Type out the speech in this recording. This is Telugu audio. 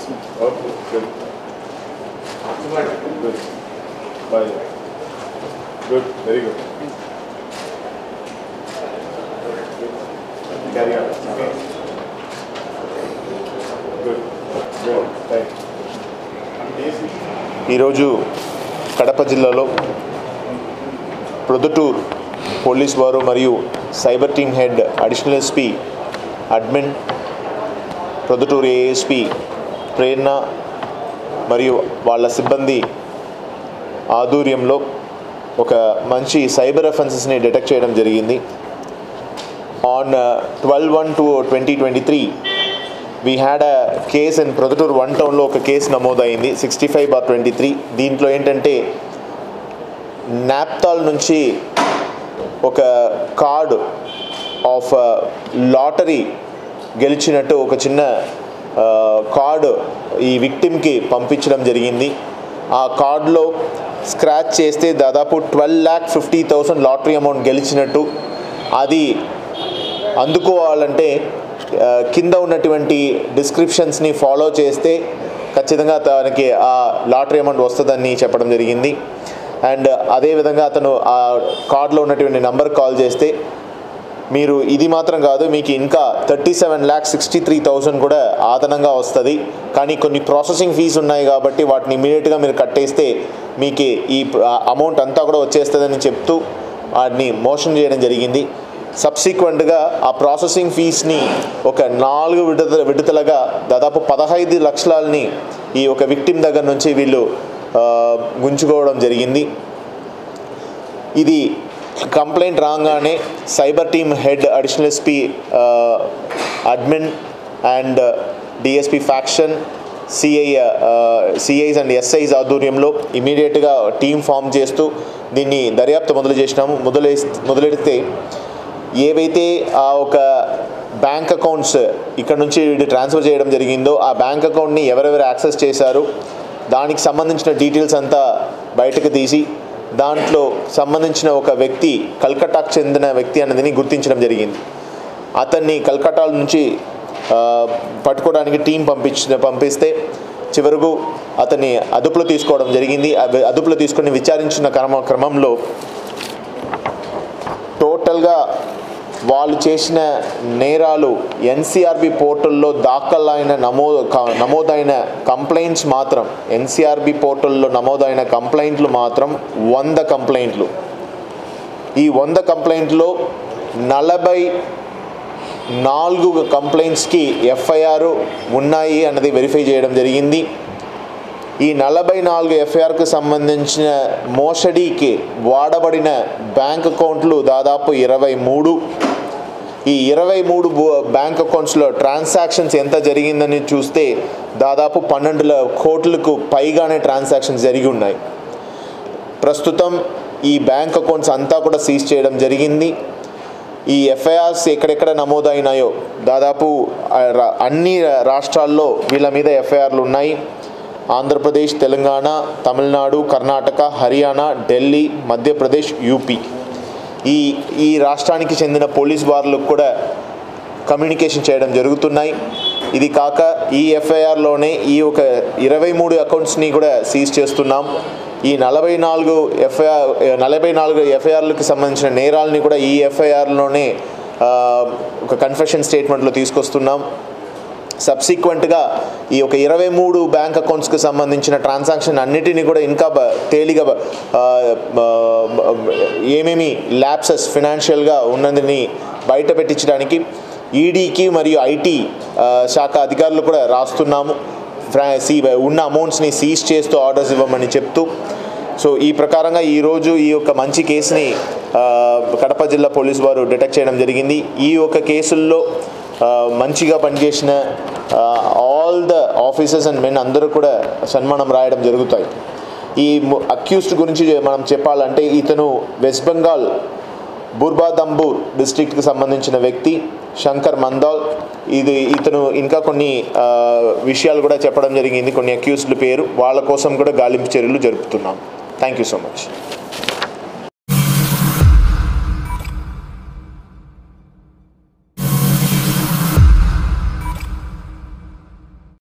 Okay, good. Good. Bye. Good, very good. Carry on. Okay. Good. Good. Thank you. ఈరోజు కడప జిల్లాలో ప్రొద్దుటూర్ పోలీస్ వారు మరియు cyber team head additional SP admin Proddatur ASP Prerana మరియు వాళ్ళ సిబ్బంది ఆధ్వర్యంలో ఒక మంచి సైబర్ అఫెన్సెస్ని డిటెక్ట్ చేయడం జరిగింది on twelve one two twenty twenty three we had a case in Proddatur one టౌన్లో ఒక కేసు నమోదైంది sixty five bar twenty three దీంట్లో ఏంటంటే నాప్తాల్ నుంచి ఒక కార్డు ఆఫ్ లాటరీ గెలిచినట్టు ఒక చిన్న ఆ, కార్డు ఈ విక్టిమ్కి పంపించడం జరిగింది ఆ కార్డులో స్క్రాచ్ చేస్తే దాదాపు twelve lakh fifty thousand lottery amount గెలిచినట్టు అది అందుకోవాలంటే ఆ, కింద ఉన్నటువంటి డిస్క్రిప్షన్స్ని ఫాలో చేస్తే ఖచ్చితంగా తనకి ఆ లాటరీ అమౌంట్ వస్తుందని చెప్పడం జరిగింది అండ్ అదేవిధంగా అతను ఆ కార్డులో ఉన్నటువంటి నంబర్ కాల్ చేస్తే మీరు ఇది మాత్రం కాదు మీకు ఇంకా thirty seven lakh sixty three thousand కూడా ఆదనంగా వస్తుంది కానీ కొన్ని ప్రాసెసింగ్ ఫీజు ఉన్నాయి కాబట్టి వాటిని ఇమీడియట్గా మీరు కట్టేస్తే మీకు ఈ అమౌంట్ అంతా కూడా వచ్చేస్తుందని చెప్తూ వాటిని మోషన్ చేయడం జరిగింది సబ్సిక్వెంట్గా ఆ ప్రాసెసింగ్ ఫీజ్ని ఒక నాలుగు విడత విడతలుగా దాదాపు పదహైదు లక్షలని ఈ ఒక విక్టిమ్ దగ్గర నుంచి వీళ్ళు ఆ, గుంజుకోవడం జరిగింది ఇది కంప్లైంట్ రాగానే cyber team head additional SP admin and DSP faction CI CIs and SIs ఆధ్వర్యంలో ఇమీడియట్గా టీం ఫామ్ చేస్తూ దీన్ని దర్యాప్తు మొదలు చేసినాము మొదలే మొదలెడితే ఏవైతే ఆ ఒక బ్యాంక్ అకౌంట్స్ ఇక్కడ నుంచి వీడు ట్రాన్స్ఫర్ చేయడం జరిగిందో ఆ బ్యాంక్ అకౌంట్ని ఎవరెవరు యాక్సెస్ చేశారు దానికి సంబంధించిన డీటెయిల్స్ అంతా బయటకు తీసి దాంట్లో సంబంధించిన ఒక వ్యక్తి కల్కట్టాకు చెందిన వ్యక్తి అన్నదిని గుర్తించడం జరిగింది అతన్ని కల్కట్టా నుంచి ఆ, పట్టుకోవడానికి టీం పంపించిన పంపిస్తే చివరకు అతన్ని అదుపులో తీసుకోవడం జరిగింది అవి అదుపులో తీసుకొని విచారించిన క్రమ క్రమంలో టోటల్గా వాళ్ళు చేసిన నేరాలు ఎన్సీఆర్బి పోర్టల్లో దాఖలైన నమోదు క- నమోదైన కంప్లైంట్స్ మాత్రం ఎన్సీఆర్బి పోర్టల్లో నమోదైన కంప్లైంట్లు మాత్రం వంద కంప్లైంట్లు ఈ వంద కంప్లైంట్లో నలభై నాలుగు కంప్లైంట్స్కి ఎఫ్ఐఆర్ ఉన్నాయి అన్నది వెరిఫై చేయడం జరిగింది ఈ నలభై నాలుగు ఎఫ్ఐఆర్కి సంబంధించిన మోసడీకి వాడబడిన బ్యాంక్ అకౌంట్లు దాదాపు ఇరవై మూడు ఈ ఇరవై మూడు బ్యాంక్ అకౌంట్స్లో ట్రాన్సాక్షన్స్ ఎంత జరిగిందని చూస్తే దాదాపు పన్నెండు ల- కోట్లకు పైగానే ట్రాన్సాక్షన్స్ జరిగి ఉన్నాయి ప్రస్తుతం ఈ బ్యాంక్ అకౌంట్స్ అంతా కూడా సీజ్ చేయడం జరిగింది ఈ ఎఫ్ఐఆర్స్ ఎక్కడెక్కడ నమోదైనాయో దాదాపు ఆ, రా- అన్ని రాష్ట్రాల్లో వీళ్ళ మీద ఎఫ్ఐఆర్లు ఉన్నాయి ఆంధ్రప్రదేశ్ తెలంగాణ తమిళనాడు కర్ణాటక హర్యానా ఢిల్లీ మధ్యప్రదేశ్ యూపీ ఈ ఈ రాష్ట్రానికి చెందిన పోలీస్ వారులకు కూడా కమ్యూనికేషన్ చేయడం జరుగుతున్నాయి ఇది కాక ఈ ఎఫ్ఐఆర్లోనే ఈ ఒక ఇరవై మూడు అకౌంట్స్ని కూడా సీజ్ చేస్తున్నాం ఈ నలభై నాలుగు ఎఫ్ఐఆర్ నలభై నాలుగు ఎఫ్ఐఆర్లకు సంబంధించిన నేరాలని కూడా ఈ ఎఫ్ఐఆర్లోనే ఒక కన్ఫెషన్ స్టేట్మెంట్లో తీసుకొస్తున్నాం సబ్సిక్వెంట్గా ఈ ఒక ఇరవై మూడు బ్యాంక్ అకౌంట్స్కి సంబంధించిన ట్రాన్సాక్షన్ అన్నిటినీ కూడా ఇంకా బ- తేలిగా బ- ఆ, ఆ, ఏమేమి ల్యాప్సెస్ ఫినాన్షియల్గా ఉన్నదని బయట పెట్టించడానికి ఈడీకి మరియు ఐటీ శాఖ అధికారులు కూడా రాస్తున్నాము ఫ్రా సీ ఉన్న అమౌంట్స్ని సీజ్ చేస్తూ ఆర్డర్స్ ఇవ్వమని చెప్తూ సో ఈ ప్రకారంగా ఈరోజు ఈ యొక్క మంచి కేసుని ఆ, కడప జిల్లా పోలీసు వారు డిటెక్ట్ చేయడం జరిగింది ఈ యొక్క కేసుల్లో ఆ, మంచిగా పనిచేసిన all the officers and men అందరూ కూడా సన్మానం రాయడం జరుగుతాయి ఈ అక్యూస్డ్ గురించి మనం చెప్పాలంటే ఇతను వెస్ట్ బెంగాల్ బుర్బాదంబూర్ డిస్ట్రిక్ట్కి సంబంధించిన వ్యక్తి శంకర్ మందాల్ ఇది ఇతను ఇంకా కొన్ని ఆ, విషయాలు కూడా చెప్పడం జరిగింది కొన్ని అక్యూస్డ్ పేరు వాళ్ళ కోసం కూడా గాలింపు చర్యలు జరుపుతున్నాం థ్యాంక్ యూ సో మచ్